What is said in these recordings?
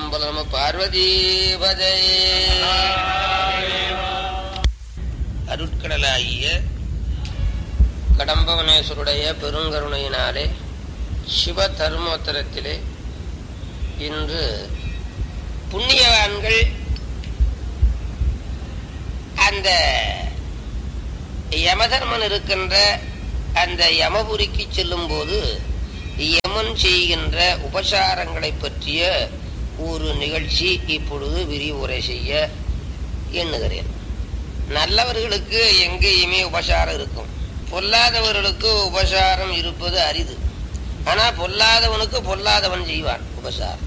திருச்சிற்றம்பலம் நம பார்வதீபதே அருட்கடலாகிய கடம்பவனேஸ்வருடைய பெருங்கருணையினாலே சிவ தர்மோத்தரத்திலே இன்று புண்ணியவான்கள் அந்த யமதர்மன் இருக்கின்ற அந்த யமபுரிக்கு செல்லும் போது யமன் செய்கின்ற உபசாரங்களை பற்றிய ஒரு நிகழ்ச்சி இப்பொழுது விரிவுரை செய்ய எண்ணுகிறேன் நல்லவர்களுக்கு எங்கேயுமே உபசாரம் இருக்கும் பொல்லாதவர்களுக்கு உபசாரம் இருப்பது அரிது ஆனா பொல்லாதவனுக்கு பொல்லாதவன் செய்வான் உபசாரம்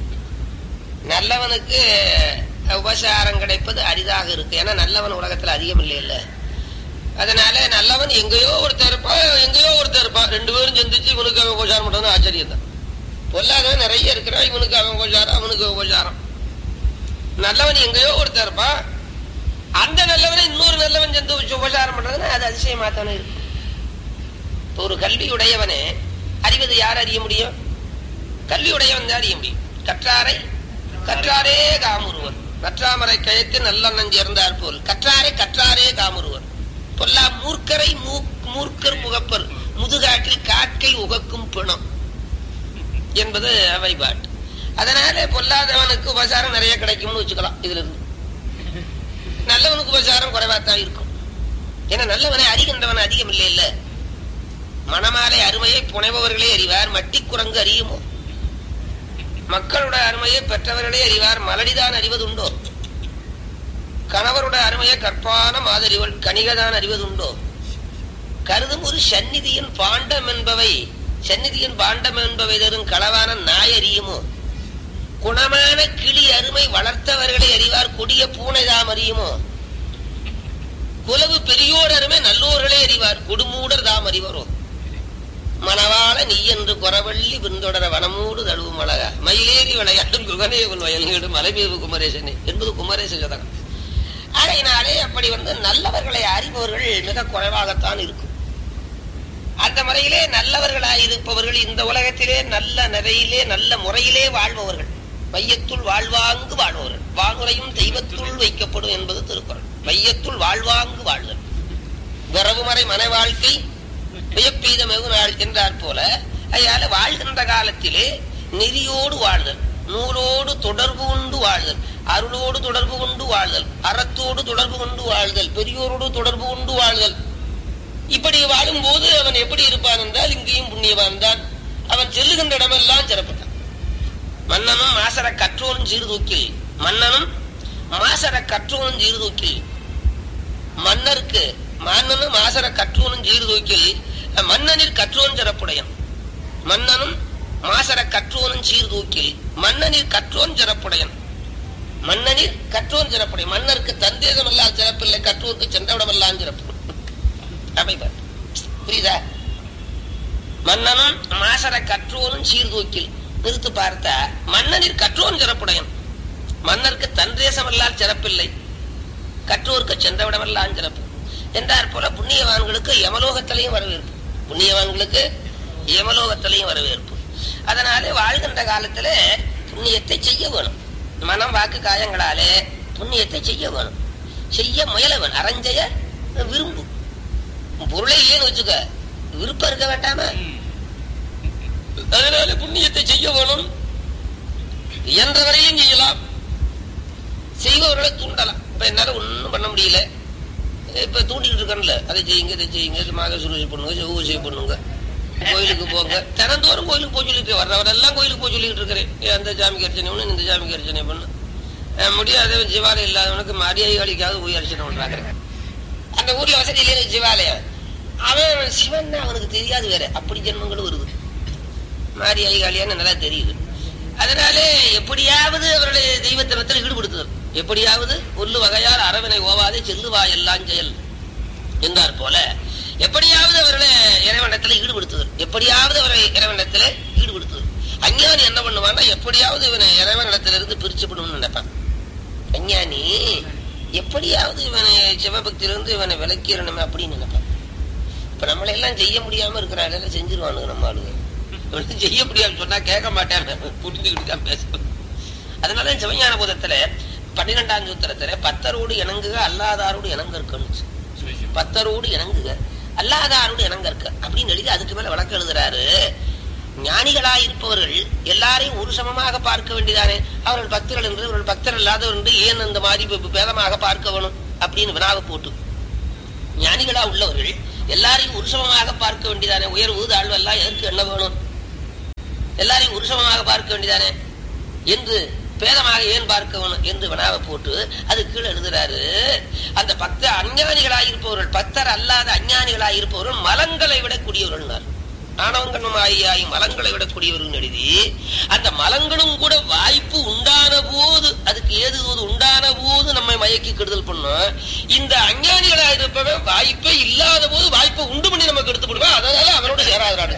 நல்லவனுக்கு உபசாரம் கிடைப்பது அரிதாக இருக்கு ஏன்னா நல்லவன் உலகத்துல அதிகம் இல்லையில்ல அதனால நல்லவன் எங்கேயோ ஒருத்தர் இருப்பான் எங்கேயோ ஒருத்தர் இருப்பான் ரெண்டு பேரும் சந்திச்சு இவனுக்கு அவன் உபசாரம் பண்றது ஆச்சரியம் தான் பொல்லாதவன் நிறைய இருக்கிறான் இவனுக்கு அவன் உபசாரம் அவனுக்கு உபசாரம் நல்லவன் எங்கேயோ ஒருத்தர் இருப்பான் அந்த நல்லவனை இன்னொரு நல்லவன் சென்று வச்சு உபசாரம் பண்றதுன்னா அது அதிசயமாத்தானே இருக்கும் இப்போ ஒரு கல்வி உடையவனே அறிவது யார் அறிய முடியும் கல்வி உடையவன் தான் அறிய முடியும் கற்றாரை கற்றாரே காமுருவர் கற்றாமரை கயத்து நல்லெண்ணம் சேர்ந்தார் போல் கற்றாரை கற்றாரே காமுருவர் பொல்லா மூர்க்கரை மூர்க்கர் முகப்பர் முதுகாட்டில் காட்கை உகக்கும் பிணம் என்பது வைபாட்டு அதனால பொல்லாதவனுக்கு உபசாரம் நிறைய கிடைக்கும்னு வச்சுக்கலாம் இதுல இருந்து நல்லவனுக்கு உபசாரம் குறைவாத்தான் இருக்கும் ஏன்னா நல்லவனை அறிகின்றவன் அதிகம் இல்லை இல்ல மணமாலை அருமையை புனைபவர்களே அறிவார் மட்டி குரங்கு அறியுமோ மக்களோட அருமையை பெற்றவர்களே அறிவார் மலடிதான் அறிவதுண்டோ கணவருடைய அருமையை கற்பான மாதறிவள் கணிகதான் அறிவதுண்டோ கருதும் ஒரு சந்நிதியின் பாண்டம் என்பவை சந்நிதியின் பாண்டம் என்பவை தரும் களவான நாய் அறியுமோ குணமான கிளி அருமை வளர்த்தவர்களை அறிவார் கொடிய பூனைதாம் அறியுமோ குலவு பெரியோர் அருமை நல்லோர்களே அறிவார் கொடுமூடர் தாம் அறிவரோ மணவாள நீ என்று குறவள்ளி பின்தொடர வனமூடு தழுவும் அழகா மயிலேறி விளையாடும் குகனேவன் வயல்கேடு மலைமேவு குமரேசனே என்பது குமரேச ஜதகம் ஆகையினாலே அப்படி வந்து நல்லவர்களை அறிபவர்கள் மிக குறைவாகத்தான் இருக்கும் அந்த முறையிலே நல்லவர்களாய் இருப்பவர்கள் இந்த உலகத்திலே நல்ல நிறையிலே நல்ல முறையிலே வாழ்பவர்கள் மையத்துள் வாழ்வாங்கு வாழ்பவர்கள் வானுரையும் தெய்வத்துள் வைக்கப்படும் என்பது திருக்குறள் மையத்துள் வாழ்வாங்கு வாழ்தல் விரவுமறை மன வாழ்க்கை வியப்பீத நாள் என்றார் போல அதால வாழ்கின்ற காலத்திலே நெறியோடு வாழ்தல் நூலோடு தொடர்பு கொண்டு வாழ்தல் அருளோடு தொடர்பு கொண்டு வாழ்தல் அறத்தோடு தொடர்பு கொண்டு வாழ்தல் பெரியோரோடு தொடர்பு கொண்டு வாழ்தல் இப்படி வாழும் போது அவன் எப்படி இருப்பான் என்றால் இங்கேயும் புண்ணியவான் தான் அவன் செல்லுகின்ற இடமெல்லாம் சிறப்புட்டான் மன்னனும் மாசர கற்றோனும் சீர்தூக்கில் மன்னனும் மாசர கற்றோனும் சீர்தூக்கில் மன்னருக்கு மன்னனும் மாசர கற்றோனும் சீர்தூக்கில் மன்னனில் கற்றோன் சிறப்புடையன் மன்னனும் மாசர கற்றோனும் சீர்தூக்கில் மன்னனில் கற்றோன் சிறப்புடையன் மன்னனில் கற்றோன் சிறப்புடைய மன்னருக்கு தந்தேசம் எல்லாம் சிறப்பில்லை கற்றோருக்கு சென்றவிடம் எல்லாம் சிறப்பு அமைப்பார் புரியுதா மன்னனும் மாசர கற்றோனும் சீர்தூக்கில் நிறுத்து பார்த்தா மன்னனில் கற்றோன் சிறப்புடையன் மன்னருக்கு தந்தேசம் எல்லாம் சிறப்பில்லை கற்றோருக்கு சென்றவிடமெல்லாம் சிறப்பு என்றார் போல புண்ணியவான்களுக்கு யமலோகத்திலையும் வரவேற்பு புண்ணியவான்களுக்கு யமலோகத்திலையும் வரவேற்பு அதனாலே வாழ்கின்ற காலத்துல புண்ணியத்தை செய்ய வேணும் மனம் வாக்கு காயங்களாலே புண்ணியத்தை செய்ய வேணும் செய்ய முயல வேணும் அரைஞ்சைய விரும்பு பொருளை இல்லைன்னு வச்சுக்க விருப்பம் இருக்க வேண்டாமா அதனால புண்ணியத்தை செய்ய வேணும் என்ற வரையிலும் செய்யலாம் செய்பவர்களை தூண்டலாம் இப்ப என்னால ஒன்னும் பண்ண முடியல இப்ப தூண்டிட்டு இருக்கேன்ல அதை செய்யுங்க இதை செய்யுங்க மாக சுருசி பண்ணுங்க செவ்வூசி பண்ணுங்க கோயிலுக்கு போங்க தினந்தோறும் கோயிலுக்கு போய் சொல்லிட்டு வர்றவரெல்லாம் கோயிலுக்கு போய் சொல்லிட்டு இருக்கிறேன் அந்த சாமிக்கு அர்ச்சனை ஒண்ணு இந்த சாமிக்கு அர்ச்சனை பண்ணு முடியாத சிவாலயம் இல்லாதவனுக்கு மரியாதைக்காவது போய் அர்ச்சனை பண்றாங்க அந்த ஊர்ல வசதி இல்லைன்னு சிவாலயம் அவன் சிவன் அவனுக்கு தெரியாது வேற அப்படி ஜென்மங்களும் வருது மாரி ஐகாலியான்னு நல்லா தெரியுது அதனாலே எப்படியாவது அவருடைய தெய்வத்தினத்தில் ஈடுபடுத்துதல் எப்படியாவது புல்லு வகையால் அரவனை ஓவாதே செல்லுவா எல்லாம் செயல் என்றார் போல எப்படியாவது அவர்களை இறைவனத்துல ஈடுபடுத்துதல் எப்படியாவது அவரை இறைவனத்துல ஈடுபடுத்துதல் அஞ்ஞானி என்ன பண்ணுவான்னா எப்படியாவது இவனை இறைவனிடத்திலிருந்து பிரிச்சுப்படணும்னு நினைப்பான் அஞ்ஞானி எப்படியாவது இவனை சிவபக்தியிலிருந்து இவனை விளக்கிடணுமே அப்படின்னு நினைப்பான் இப்ப நம்மளை எல்லாம் செய்ய முடியாம இருக்கிறாங்க செஞ்சிருவானுங்க நம்ம ஆளுங்க இவனுக்கு செய்ய முடியாதுன்னு சொன்னா கேட்க மாட்டேன் புரிஞ்சுக்கிட்டு தான் பேசுவேன் அதனால சிவஞான போதத்துல பன்னிரெண்டாம் சூத்திரத்துல பத்தரோடு இணங்குக அல்லாதாரோடு இணங்கற்கன்னு பத்தரோடு இணங்குக அல்லாதாரோடு இணங்கற்க அப்படின்னு எழுதி அதுக்கு மேல வழக்கு எழுதுறாரு ஞானிகளாயிருப்பவர்கள் எல்லாரையும் ஒரு சமமாக பார்க்க வேண்டியதானே அவர்கள் பக்தர்கள் என்று அவர்கள் பக்தர் அல்லாதவர் என்று ஏன் அந்த மாதிரி பே- பேதமாக பார்க்க வேணும் அப்படின்னு வினாவை போட்டு ஞானிகளா உள்ளவர்கள் எல்லாரையும் ஒரு சமமாக பார்க்க வேண்டியதானே உயர்வு தாழ்வு எல்லாம் எதற்கு என்ன வேணும் எல்லாரையும் ஒரு சமமாக பார்க்க வேண்டியதானே என்று பேதமாக ஏன் பார்க்க வேணும் என்று வினாவை போட்டு அது கீழே எழுதுறாரு அந்த பக்த அஞ்ஞானிகளாய் இருப்பவர்கள் பக்தர் அல்லாத அஞ்ஞானிகளாய் இருப்பவர்கள் மலங்களை விடக்கூடியவர்கள் ஆணவங்கண்ணும் ஆகியாய் மலங்களை விடக்கூடியவர்கள் எழுதி அந்த மலங்களும் கூட வாய்ப்பு உண்டான போது அதுக்கு ஏது போது உண்டான போது நம்மை மயக்கி கெடுதல் பண்ணும் இந்த அஞ்ஞானிகளா இருப்பவன் வாய்ப்பே இல்லாத போது வாய்ப்பை உண்டு பண்ணி நமக்கு எடுத்து விடுவான் அதனால அவனோட சேராதாரு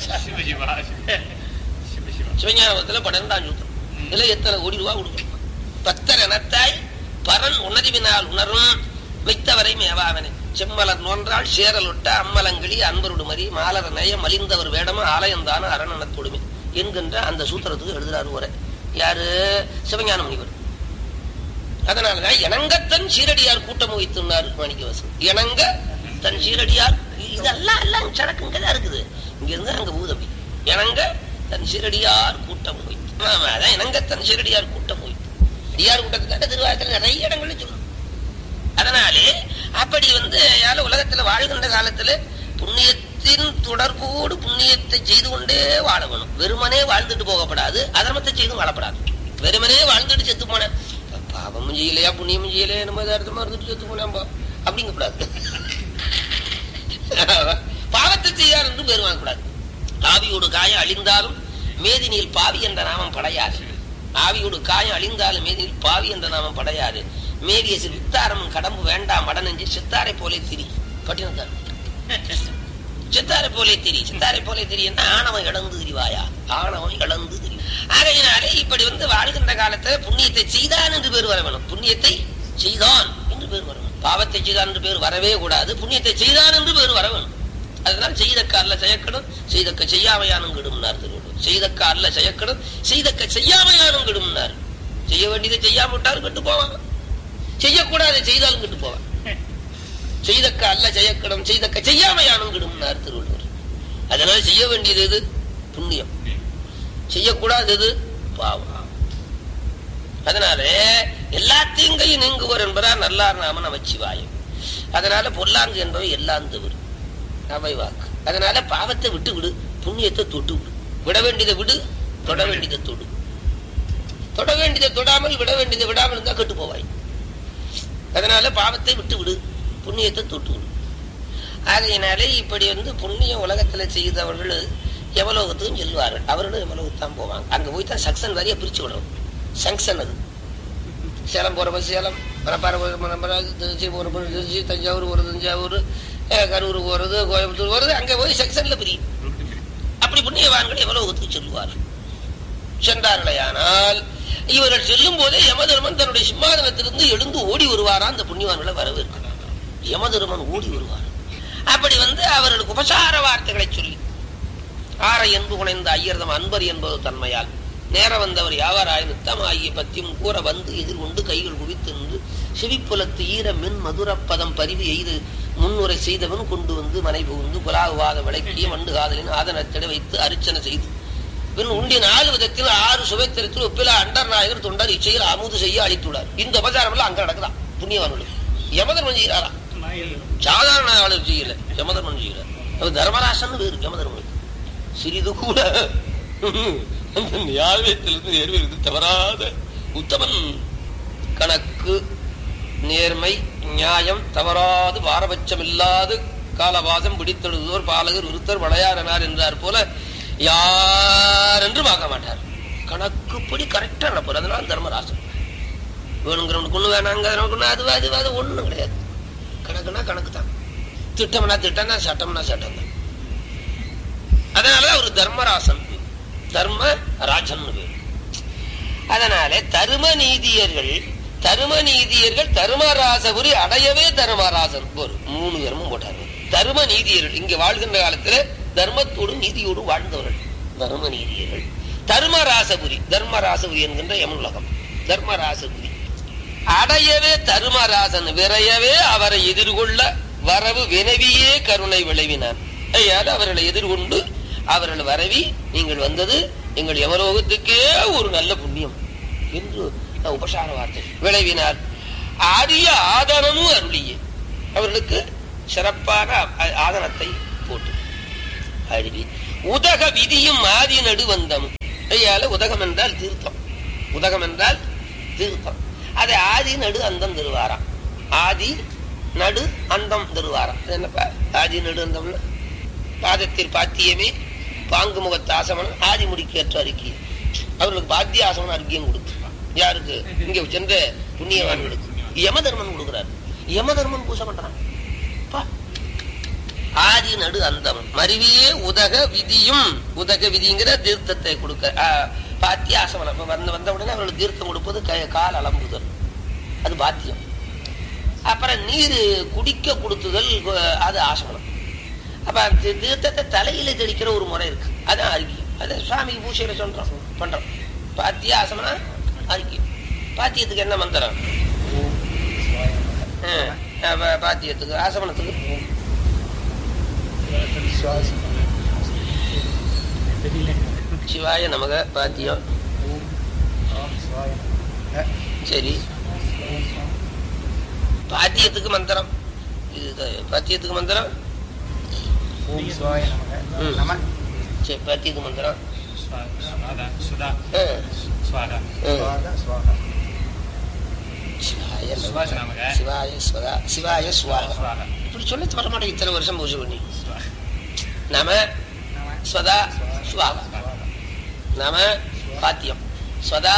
சிவஞானத்துல பன்னெண்டாம் சூத்திரம் இதுல எத்தனை கோடி ரூபா கொடுக்கணும் பக்தர் எனத்தாய் பரன் உணர்வினால் உணரும் வைத்தவரை மேவாவனே செம்மலர் நோன்றால் சேரலொட்ட அம்மலங்கிளி அன்பருடு மறி மாலர நய மலிந்தவர் வேடம ஆலயந்தான அரணனத் கொடுமை என்கின்ற அந்த சூத்திரத்துக்கு எழுதுறாரு உரை யாரு சிவஞான முனிவர் அதனாலதான் இணங்கத்தன் சீரடியார் கூட்டம் வைத்துனார் மாணிக்கவாசன் இணங்க தன் சீரடியார் இதெல்லாம் எல்லாம் சடக்குங்கதான் இருக்குது இங்க இருந்து அங்க பூதபி இணங்க தன் சீரடியார் கூட்டம் வைத்து ஆமா, அதான் இணங்க தன் சீரடியார் கூட்டம் வைத்து அடியார் கூட்டத்துக்காக திருவாரத்தில் நிறைய இடங்கள்ல சொல்லணும் அதனாலே அப்படி வந்து யாரு உலகத்துல வாழ்கின்ற காலத்துல புண்ணியத்தின் தொடர்போடு புண்ணியத்தை செய்து கொண்டே வாழ வேணும் வெறுமனே வாழ்ந்துட்டு போகப்படாது அதர்மத்தை செய்து வாழப்படாது வெறுமனே வாழ்ந்துட்டு செத்து போனேன் பாவமும் செய்யலையா புண்ணியமும் செய்யலையா நம்ம அர்த்தமா இருந்துட்டு செத்து போனேன் அப்படிங்கக்கூடாது பாவத்தை செய்யார் என்று பேர் வாங்கக்கூடாது ஆவியோடு காயம் அழிந்தாலும் மேதினியில் பாவி என்ற நாமம் படையாது ஆவியோடு காயம் அழிந்தாலும் மேதினில் பாவி என்ற நாமம் படையாது மேவிய சித்தாரமும் கடம்பு வேண்டாம் மடனெஞ்சு சித்தாரை போலே திரி கட்டினத்தான் சித்தாரை போலே திரி சித்தாரை போலே திரியன்னா ஆணவம் இழந்து திரிவாயா ஆணவம் இழந்து திரி ஆகையினாலே இப்படி வந்து வாழ்கின்ற காலத்துல புண்ணியத்தை செய்தான் என்று பேர் வர வேணும் புண்ணியத்தை செய்தான் என்று பேர் வரணும் பாவத்தை செய்தான் என்று பேர் வரவே கூடாது புண்ணியத்தை செய்தான் என்று பேர் வர வேணும் அதனால் செய்தக்க அல்ல செய்யக்கணும் செய்தக்க செய்யாமையானும் கெடும்னார் திருவள்ளுவர் செய்தக்க அல்ல செய்யக்கணும் செய்தக்க செய்யாமையானும் கெடும்னார் செய்ய வேண்டியதை செய்யாம விட்டாலும் கெட்டு போவான் செய்யக்கூடாது செய்தாலும் கெட்டு போவான் செய்தக்க அல்ல செய்யக்கணும் செய்தக்க செய்யாமையானும் கெடும்னார் திருவள்ளுவர் அதனால செய்ய வேண்டியது எது புண்ணியம் செய்யக்கூடாதது பாவம் அதனால எல்லா தீங்கையும் நீங்குவர் என்பதால் நல்லார் நாம நமச்சிவாயம் அதனால பொல்லாங்கு என்பவை எல்லாம் தவறு அவை வாக்கு அதனால பாவத்தை விட்டு விடு புண்ணியத்தை தொட்டு விடு விட வேண்டியதை விடு தொட வேண்டியதை தொடு தொட வேண்டியதை தொடாமல் விட வேண்டியதை விடாமல் இருந்தா கெட்டு போவாய் அதனால பாவத்தை விட்டு விடு புண்ணியத்தை தொட்டு விடு ஆகையினாலே இப்படி வந்து புண்ணியம் உலகத்துல செய்தவர்கள் எவலோகத்துக்கும் செல்வார்கள் அவர்களும் எவலோகத்தான் போவாங்க அங்க போய் தான் சக்சன் வரைய பிரிச்சு விடணும் சங்ஷன் அது சேலம் போற பஸ் சேலம் மணப்பாறை போற மணப்பாறை திருச்சி போற பஸ் திருச்சி தஞ்சாவூர் போறது தஞ்சாவூர் அஹ், கரூர் போறது கோயம்புத்தூர் போறது அங்க போய் செக்ஷன்ல பிரியும் அப்படி புண்ணியவான்கள் எவலோகத்துக்கு செல்வார்கள் சென்றார்களேயானால் இவர்கள் செல்லும் போதே யமதர்மன் தன்னுடைய சிம்மாதனத்திலிருந்து எழுந்து ஓடி வருவாரா அந்த புண்ணியவான்களை வரவேற்கிறார் யமதர்மன் ஓடி வருவார் அப்படி வந்து அவர்களுக்கு உபசார வார்த்தைகளை சொல்லி ஆரை என்பு குணைந்த ஐயர்தம் அன்பர் என்பது தன்மையால் நேர வந்தவர் யாவராய் நித்தமாகிய பத்தியும் கூற வந்து எதிர்கொண்டு கைகள் குவித்து நின்று சிவிப்புலத்து ஈர மின் மதுரப்பதம் பரிவு எய்து முன்னுரை செய்தவன் கொண்டு வந்து மனை புகுந்து குலாகுவாத விளக்கிய மண்டு காதலின் ஆதனத்திட வைத்து அர்ச்சனை செய்து பின் உண்டிய நாலு விதத்தில் ஆறு சுவைத்திரத்தில் ஒப்பில அண்டர் நாயகர் தொண்டர் இச்செயல் அமுது செய்ய அளித்துள்ளார் இந்த உபச்சாரம் எல்லாம் அங்க நடக்குதான் புண்ணியவான்களுக்கு யமதர்மன் செய்யறாரா சாதாரண ஆளு செய்யல யமதர்மன் செய்யல அவர் தர்மராசன் வேறு யமதர்மனுக்கு சிறிது கூட அந்த நியாயத்திலிருந்து நேர்விலிருந்து தவறாத உத்தமன் கணக்கு நேர்மை நியாயம் தவறாது பாரபட்சம் இல்லாது காலவாசம் பிடித்தெழுதுவோர் பாலகர் விருத்தர் வளையாரனார் என்றார் போல யார் என்று பார்க்க மாட்டார் கணக்குப்படி கரெக்டா நடப்பார் அதனால தர்மராசன் வேணுங்கிறவனுக்கு ஒண்ணு வேணாங்கிறவனுக்கு ஒண்ணு அது அது அது ஒண்ணும் கிடையாது கணக்குனா கணக்கு தான் திட்டம்னா திட்டம் தான் சட்டம்னா சட்டம் தான் அதனாலதான் அவர் தர்மராசன் தர்ம ராஜன் பேர் அதனால தரும நீதியர்கள் தரும நீதியர்கள் தருமராசபுரி அடையவே தர்மராசன் ஒரு மூணு தர்மம் போட்டாரு தர்ம நீதியர்கள் இங்க வாழ்கின்ற காலத்துல தர்மத்தோடும் நீதியோடும் வாழ்ந்தவர்கள் தர்ம நீதியர்கள் தர்மராசபுரி தர்மராசபுரி என்கின்ற யமனுலகம் தர்மராசபுரி அடையவே தருமராசன் விரையவே அவரை எதிர்கொள்ள வரவு வினவியே கருணை விளைவினான் ஐயால் அவர்களை எதிர்கொண்டு அவர்கள் வரவி நீங்கள் வந்தது எங்கள் யமலோகத்துக்கே ஒரு நல்ல புண்ணியம் என்று உபசார வார்த்தை விளைவினார் ஆரிய ஆதனமும் அருளியே அவர்களுக்கு சிறப்பான ஆ- ஆதனத்தை போட்டு அருவி உதக விதியும் ஆதி நடு வந்தமும் ஐயால உதகம் என்றால் தீர்த்தம் உதகம் என்றால் தீர்த்தம் அதை ஆதி நடு அந்தம் தருவாராம் ஆதி நடு அந்தம் தருவாராம் அது என்னப்பா ஆதி நடு அந்தம்னா பாதத்தில் பாத்தியமே பாங்கு முகத்து ஆசமனம் ஆதி முடிக்கேற்ற அறிக்கை அவர்களுக்கு பாத்திய ஆசமனம் அறிக்கையும் கொடுத்து யாருக்கு இங்க சென்ற புண்ணியவான்களுக்கு யமதர்மன் கொடுக்கிறார் யமதர்மன் பூசை பண்றான் பா. ஆதி நடு அந்தம் மருவியே உதக விதியும் உதக விதிங்கிற தீர்த்தத்தை கொடுக்க ஆ, பாத்திய ஆசமனம் இப்ப வந்த வந்த உடனே அவர்களுக்கு தீர்த்தம் கொடுப்பது கை- கால் அலம்புதல் அது பாத்தியம் அப்புறம் நீர் குடிக்க கொடுத்துதல் அஹ், அது ஆசமனம் அப்ப அந்த தீர்த்தத்தை தலையில தெளிக்கிற ஒரு முறை இருக்கு அதான் அறிவியம் அது சுவாமி பூசையில சொல்றோம் பண்றோம் பாத்திய ஆசமனம் அறிவியம் பாத்தியத்துக்கு என்ன மந்திரம் அஹ், அப்ப பாத்தியத்துக்கு ஆசமனத்துக்கு சிவாய நமக பாத்தியம் சரி பாத்தியத்துக்கு மந்திரம் இது பாத்தியத்துக்கு மந்திரம் ம். சரி பாத்தியத்துக்கு மந்திரம் அஹ், அஹ். சிவாய நமக. சிவாய ஸ்வதா சிவாய ஸ்வாகா இப்படி சொல்ல வர மாட்டேங்க இத்தனை வருஷம் பூஜை பண்ணி நம ஸ்வதா ஸ்வாகா நம பாத்தியம் ஸ்வதா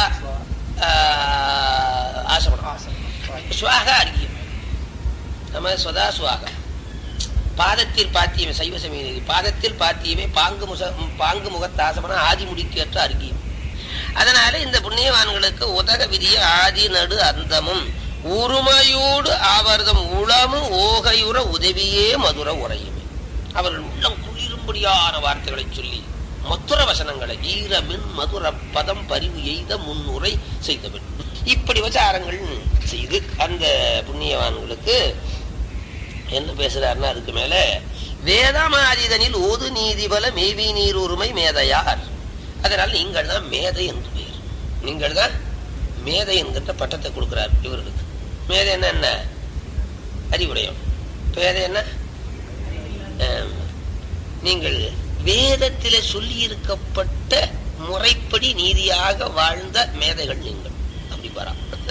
ஆஹ், ஆசமனம் ஸ்வாகா அடிக்கும் நம ஸ்வதா ஸ்வாகா பாதத்தில் பாத்தியமே சைவ சமய பாதத்தில் பாத்தியமே பாங்கு முக பாங்கு முகத்தாசமன ஆதி முடிக்கேற்ற அருகியம் அதனால இந்த புண்ணியவான்களுக்கு உதக விதிய ஆதி நடு அந்தமும் உரிமையோடு ஆவர்தம் உளமும் ஓகையுற உதவியே மதுர உரையுமே அவர்கள் உள்ளம் குளிரும்படியான வார்த்தைகளை சொல்லி மதுர வசனங்களை ஈரமின் மதுர பதம் பரிவு எய்த முன்னுரை செய்தவன் இப்படி விசாரங்கள் செய்து அந்த புண்ணியவான்களுக்கு என்ன பேசுறாருன்னா அதுக்கு மேல வேதமாதிதனில் ஓது நீதிபல மேவி நீர் உரிமை மேதையார் அதனால் நீங்கள் தான் மேதை என்று பெயர் நீங்கள் தான் மேதை என்கின்ற பட்டத்தை கொடுக்கிறார் இவர்களுக்கு மேதை என்ன என்ன அறிவுடையம் பேதை என்ன ஆம். நீங்கள் வேதத்திலே சொல்லி இருக்கப்பட்ட முறைப்படி நீதியாக வாழ்ந்த மேதைகள் நீங்கள் அப்படி பாரா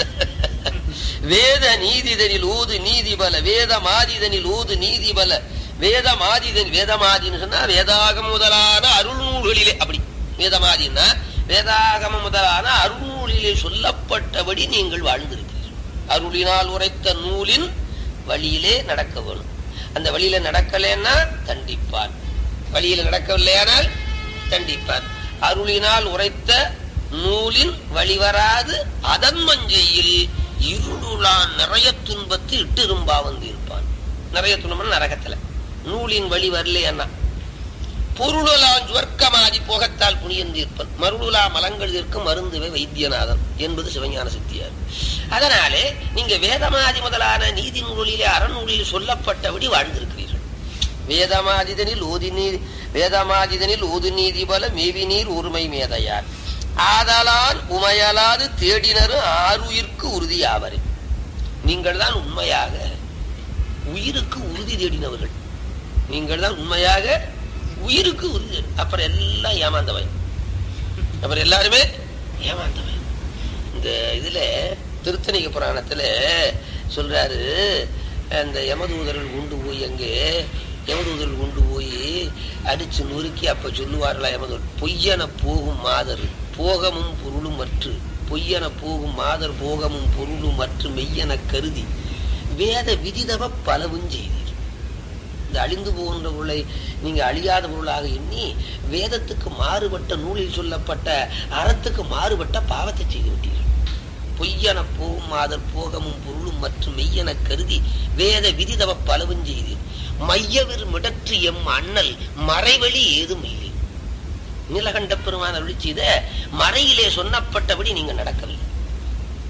வேத நீதிதனில் ஊது நீதிபல வேத மாதிதனில் ஊது நீதிபல வேத மாதிதன் வேதமாதின்னு சொன்னா வேதாகம் முதலான அருள்நூல்களிலே அப்படி வேதமாதின்னா வேதாகம முதலான அருள்நூலிலே சொல்லப்பட்டபடி நீங்கள் வாழ்ந்திருக்கிறீர்கள் அருளினால் உரைத்த நூலின் வழியிலே நடக்க வேணும் அந்த வழியில நடக்கலைன்னா தண்டிப்பான் வழியில நடக்கவில்லையானால் தண்டிப்பான் அருளினால் உரைத்த நூலின் வழிவராது அதன் மஞ்சையில் இருளான் நிறைய துன்பத்தில் இட்டிரும்பா வந்து இருப்பான் நிறைய துன்பம் நரகத்துல நூலின் வழி வரலையன்னா பொருளான் சுவர்க்கமாதி போகத்தால் புனியந்திருப்பன் மருளுலா மலங்கள் இருக்கும் மருந்துவே வைத்தியநாதன் என்பது சிவஞான சித்தியார் அதனாலே நீங்க வேதமாதி முதலான நீதி நூலிலே அறநூலில் சொல்லப்பட்டபடி வாழ்ந்திருக்கிறீர்கள் வேதமாதிதனில் ஓதி நீர் வேதமாதிதனில் ஓது நீதி பல மேவி நீர் ஒருமை மேதையார் ஆதலான் உமையலாது தேடினரும் ஆறுயிர்க்கு உறுதியாவரே நீங்கள் தான் உண்மையாக உயிருக்கு உறுதி தேடினவர்கள் நீங்கள் தான் உண்மையாக உயிருக்கு உறுதி தேடி- அப்புறம் எல்லாம் ஏமாந்தவன் அப்புறம் எல்லாருமே ஏமாந்தவன் இந்த இதுல திருத்தணிக புராணத்துல சொல்றாரு அந்த யமதூதர்கள் கொண்டு போய் அங்கே யமதூதர்கள் கொண்டு போய் அடிச்சு நொறுக்கி அப்ப சொல்லுவார்களா யமதூர் பொய்யன போகும் மாதர் போகமும் பொருளும் மற்று பொய்யன போகும் மாதர் போகமும் பொருளும் மற்று மெய்யன கருதி வேத விதிதவ பலவும் செய்தீர் இந்த அழிந்து போகின்ற பொருளை நீங்க அழியாத பொருளாக எண்ணி வேதத்துக்கு மாறுபட்ட நூலில் சொல்லப்பட்ட அறத்துக்கு மாறுபட்ட பாவத்தை செய்து விட்டீர்கள் பொய்யன போகும் மாதர் போகமும் பொருளும் மற்றும் மெய்யன கருதி வேத விதிதவ பலவும் செய்தீர் மையவிர் மிடற்று எம் அண்ணல் மறைவழி ஏதும் இல்லை நீலகண்ட பெருமான அருளி செய்த மறையிலே சொன்னப்பட்டபடி நீங்க நடக்கவில்லை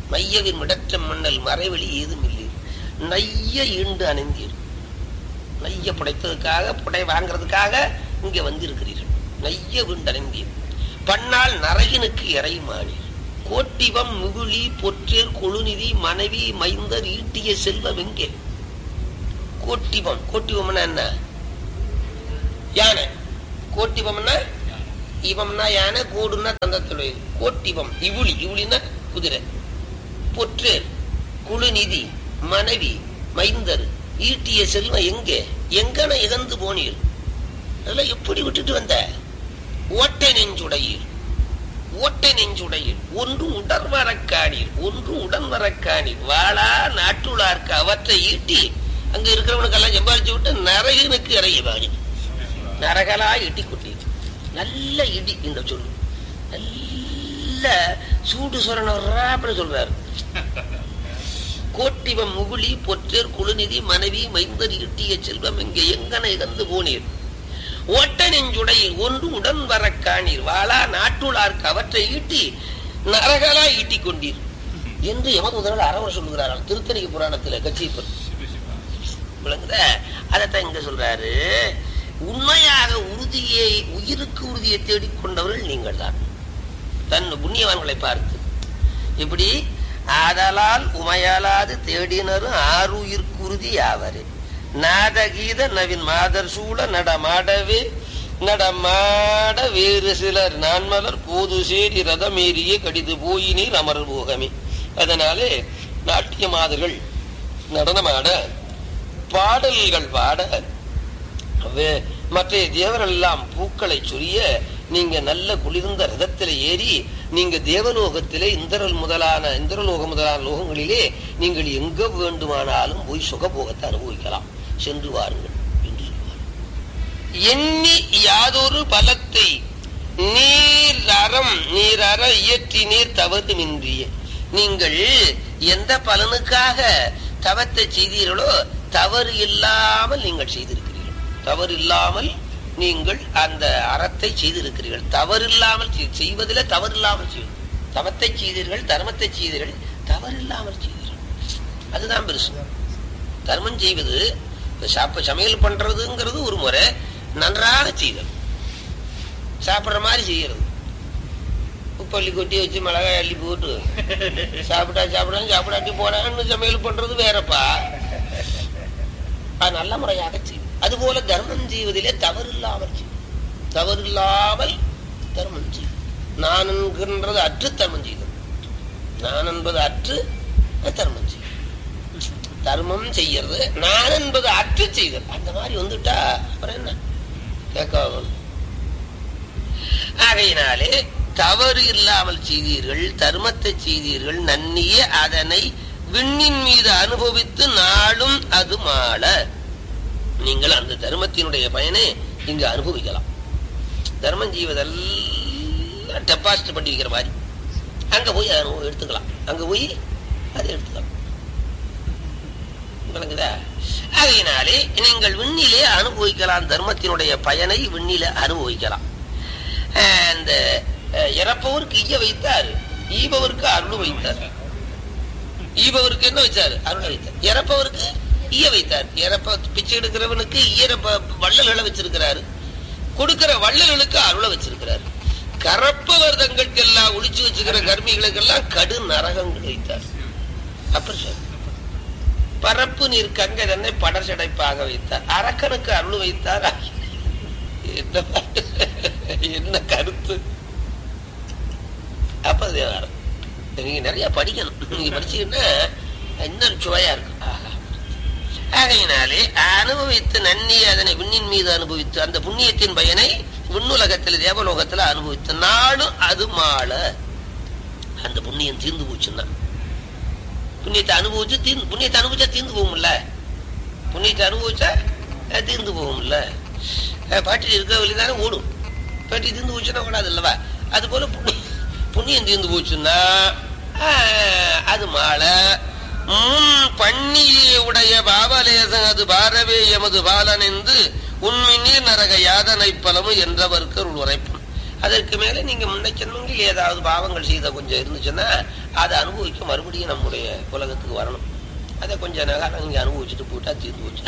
மையவின் மிடற்ற மண்ணல் மறைவெளி ஏதும் இல்லை நைய ஈண்டு அணைந்தீர் நைய புடைத்ததுக்காக புடை வாங்குறதுக்காக இங்க வந்திருக்கிறீர்கள் நைய வீண்டு அணைந்தீர் பன்னால் நரகினுக்கு இறைமானி கோட்டிவம் முகுழி பொற்றேர் கொழுநிதி மனைவி மைந்தர் ஈட்டிய செல்வம் எங்கே கோட்டிவம் கோட்டிவம்னா என்ன யானை கோட்டிவம்னா இவம்னா யானை கூடுன்னா தந்தத்துடைய கோட்டிவம் இவுளி இவுளின்னா குதிரை பொற்றேர் குழுநிதி மனைவி மைந்தர் ஈட்டிய செல்வம் எங்கே எங்கன இகந்து போனீர் அதெல்லாம் எப்படி விட்டுட்டு வந்த ஓட்டை நெஞ்சுடையீர் ஓட்டை நெஞ்சுடையீர் ஒன்றும் உடன்வரக்காணீர் ஒன்றும் உடன்வரக்காணீர் வாழா நாட்டுளார்க்கு அவற்றை ஈட்டி அங்க இருக்கிறவனுக்கெல்லாம் சம்பாதிச்சு விட்டு நரகனுக்கு இறைய வாடி நரகலா இட்டி கொட்டீர் நல்ல இடி இந்த சொல்லு நல்ல சூடு சொரணி சொல்றாரு கோட்டிவம் முகுழி பொற்றேர் குழுநிதி மனைவி மைந்தர் ஈட்டிய செல்வம் இங்கே எங்கன இகந்து போனீர் ஓட்ட நெஞ்சுடையில் ஒன்று உடன் வர காணீர் வாளா நாட்டுளார்க்கு அவற்றை ஈட்டி நரகலா ஈட்டிக் கொண்டீர் என்று எமது முதல்வர் அறவர் சொல்லுகிறாராம் திருத்தணிக்கு புராணத்துல கட்சிப்பர் விளங்குத அதைத்தான் இங்க சொல்றாரு உண்மையாக உறுதியை உயிருக்கு உறுதியை தேடிக்கொண்டவர்கள் நீங்கள் தான் தன் புண்ணியவான்களை பார்த்து இப்படி ஆதலால் உமையலாது தேடினரும் ஆறுயிர்க்கு உறுதி யாவரு நாதகீத நவின் மாதர் சூழ நடமாடவே நடமாட வேறு சிலர் நான்மலர் போது சேரி ரதமேறிய கடிது போயினீர் அமர் போகமே அதனாலே நாட்டிய மாதர்கள் நடனமாட பாடல்கள் பாட வே- மற்ற தேவர்கள் எல்லாம் பூக்களை சொரிய நீங்க நல்ல குளிர்ந்த ரதத்தில ஏறி நீங்க தேவலோகத்திலே இந்திரல் முதலான இந்திரலோக முதலான லோகங்களிலே நீங்கள் எங்க வேண்டுமானாலும் போய் சுகபோகத்தை அனுபவிக்கலாம் சென்று வாருங்கள் என்று சொல்வார் எண்ணி யாதொரு பலத்தை நீர் அறம் நீர் அற இயற்றி நீர் தவறுமின்றிய நீங்கள் எந்த பலனுக்காக தவத்தை செய்தீர்களோ தவறு இல்லாமல் நீங்கள் செய்திருக்கிறீர்கள் தவறு இல்லாமல் நீங்கள் அந்த அறத்தை செய்திருக்கிறீர்கள் தவறு இல்லாமல் செய்வதில் தவறு இல்லாமல் செய்வது தவத்தை செய்தீர்கள் தர்மத்தை செய்தீர்கள் தவறு இல்லாமல் செய்தீர்கள் அதுதான் பெருசு தர்மம் செய்வது இப்ப சாப்ப சமையல் பண்றதுங்கிறது ஒரு முறை நன்றாக செய்தல் சாப்பிடுற மாதிரி செய்யறது உப்பள்ளி கொட்டி வச்சு மிளகாய் அள்ளி போட்டு சாப்பிட்டா சாப்பிடாம சாப்பிடாட்டி போடான்னு சமையல் பண்றது வேறப்பா அது நல்ல முறையாக செய்யும் அதுபோல தர்மம் செய்வதிலே தவறு இல்லாமல் செய்யும் தவறு இல்லாமல் தர்மம் செய்யும் நான் என்கின்றது அற்று தர்மம் செய்தல் நான் என்பது அற்று தர்மம் செய்யும் தர்மம் செய்யறது நான் என்பது அற்று செய்தல் அந்த மாதிரி வந்துட்டா அப்புறம் என்ன கேட்க ஆகையினாலே தவறு இல்லாமல் செய்தீர்கள் தர்மத்தை செய்தீர்கள் நன்னிய அதனை விண்ணின் மீது அனுபவித்து நாளும் அது மாள நீங்கள் அந்த தர்மத்தினுடைய பயனை இங்கு அனுபவிக்கலாம் தர்மம் செய்வதெல்லாம் டெபாசிட் பண்ணி வைக்கிற மாதிரி அங்க போய் அதை அனுபவம் எடுத்துக்கலாம் அங்க போய் அதை எடுத்துக்கலாம் விளங்குதா ஆகையினாலே நீங்கள் விண்ணிலே அனுபவிக்கலாம் தர்மத்தினுடைய பயனை விண்ணிலே அனுபவிக்கலாம் அஹ் அந்த அஹ், இறப்பவருக்கு ஈய வைத்தார் ஈபவருக்கு அருள் வைத்தார் ஈபவருக்கு என்ன வச்சாரு அருள் வைத்தார் இறப்பவருக்கு ஈய வைத்தார் இறப்ப பிச்சை எடுக்கிறவனுக்கு ஈர ப- வள்ளல்களை வச்சிருக்கிறாரு கொடுக்கிற வள்ளல்களுக்கு அருளை வச்சிருக்கிறாரு கறப்பவர் தங்களுக்கெல்லாம் ஒளிச்சு வச்சுக்கிற கர்மிகளுக்கெல்லாம் கடு நரகங்கள் வைத்தார் அப்புறம் சொல்லு. பரப்பு நீர் கங்கை தன்னை படர்ச்சடைப்பாக வைத்தார் அரக்கனுக்கு அருள் வைத்தார் என்ன பாட்டு? என்ன கருத்து அப்ப தேவாரம் நீங்க நிறைய படிக்கணும் நீங்க படிச்சீங்கன்னா இன்னும் சுவையா இருக்கும் ஆஹா. ஆகையினாலே அனுபவித்து நன்னி அதனை விண்ணின் மீது அனுபவித்து அந்த புண்ணியத்தின் பயனை விண்ணுலகத்தில் தேவலோகத்துல அனுபவித்து நாளும் அது மாள அந்த புண்ணியம் தீர்ந்து போச்சுன்னா புண்ணியத்தை அனுபவிச்சு தீர்ந்து புண்ணியத்தை அனுபவிச்சா தீர்ந்து போகும்ல புண்ணியத்தை அனுபவிச்சா அஹ், தீர்ந்து போகும்ல அஹ், பாட்டில் இருக்க வழி தானே ஓடும் பாட்டி தீர்ந்து போச்சுன்னா ஓடாது இல்லவா அது போல புண்ணியம் புண்ணியம் தீர்ந்து போச்சுன்னா ஆஹ், அது மாலை முன் பண்ணியே உடைய பாவலேசன் அது பாரவே எமது பாலனெந்து உண்மினீர் நரக யாதனை பலமு என்றவர்க்கு அருள் உரைப்பும் அதற்கு மேல நீங்க முன்ன ஜென்மங்களில் ஏதாவது பாவங்கள் செய்த கொஞ்சம் இருந்துச்சுன்னா அதை அனுபவிக்க மறுபடியும் நம்முடைய உலகத்துக்கு வரணும் அதை கொஞ்ச நேரம் நீங்க அனுபவிச்சுட்டு போயிட்டா தீர்ந்து போச்சு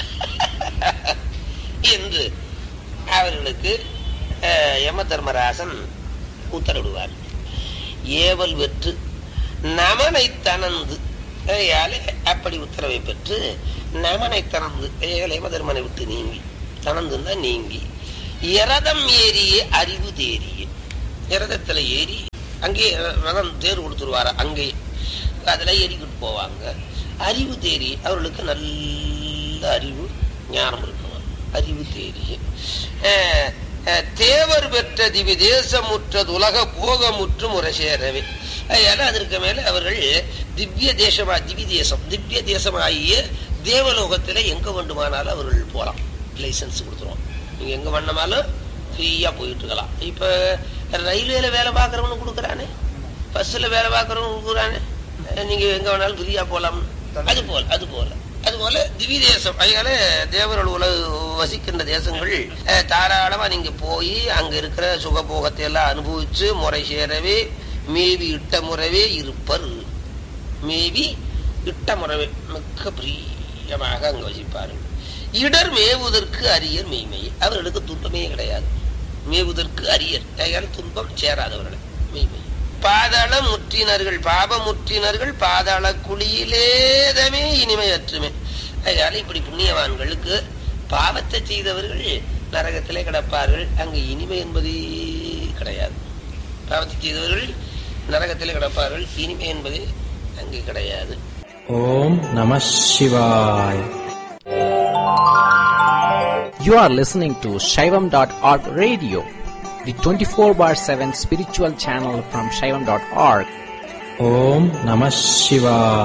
என்று அவர்களுக்கு அஹ், யம தர்மராசன் உத்தரவிடுவார் ஏவல் வெற்று நமனை தனந்து ஆகையாலே அப்படி உத்தரவை பெற்று நமனை தனந்து ஏகல் யம தர்மனை விட்டு நீங்கி தனந்துன்னா நீங்கி இரதம் ஏறிய அறிவு தேறிய இரதத்துல ஏறி அங்கே ரதம் தேர் கொடுத்துருவார அங்கே அதுல ஏறிக்கிட்டு போவாங்க அறிவு தேறி அவர்களுக்கு நல்ல அறிவு ஞானம் இருக்கணும் அறிவு தேறிய அஹ், அஹ், தேவர் பெற்ற திவி தேசமுற்றது உலக போகமுற்று முறை சேரவே அதனால அதற்கு மேல அவர்கள் திவ்ய தேசமா திவ்ய தேசம் திவ்ய தேசமாகிய தேவலோகத்துல எங்க வேண்டுமானாலும் அவர்கள் போலாம் லைசன்ஸ் கொடுத்துருவோம் நீங்க எங்க வேணுமாலும் ஃப்ரீயா போயிட்டு இருக்கலாம் இப்ப ரயில்வேல வேலை பார்க்கறவனு கொடுக்குறானே பஸ்ல வேலை பார்க்கறவனு கொடுக்குறானே நீங்க எங்க வேணாலும் ஃப்ரீயா போலாம் அது போல அது போல அது போல திவ்ய தேசம் அதனால தேவர்கள் உலக வசிக்கின்ற தேசங்கள் அஹ், தாராளமா நீங்க போய் அங்க இருக்கிற சுகபோகத்தை எல்லாம் அனுபவிச்சு முறை சேரவே மேவி இட்ட முறவே இருப்பர் மேவி இட்ட முறவே மிக்க பிரியமாக அங்க வசிப்பார்கள் இடர் மேவுதற்கு அரியர் மெய்மை அவர்களுக்கு துன்பமே கிடையாது மேவுதற்கு அரியர் ஆகையால் துன்பம் சேராதவர்கள் மெய்மை பாதாள முற்றினர்கள் பாப முற்றினர்கள் பாதாள குழியிலேதமே இனிமையற்றுமே அதனால இப்படி புண்ணியவான்களுக்கு பாவத்தை செய்தவர்கள் நரகத்திலே கிடப்பார்கள் அங்கு இனிமை என்பதே கிடையாது பாவத்தை செய்தவர்கள் நரகத்திலே கிடப்பார்கள் இனிமை என்பது அங்கு கிடையாது ஓம் நம சிவாய் You are listening to Shaivam.org radio, the 24 bar 7 spiritual channel from Shaivam.org. ஓம் நம சிவாய்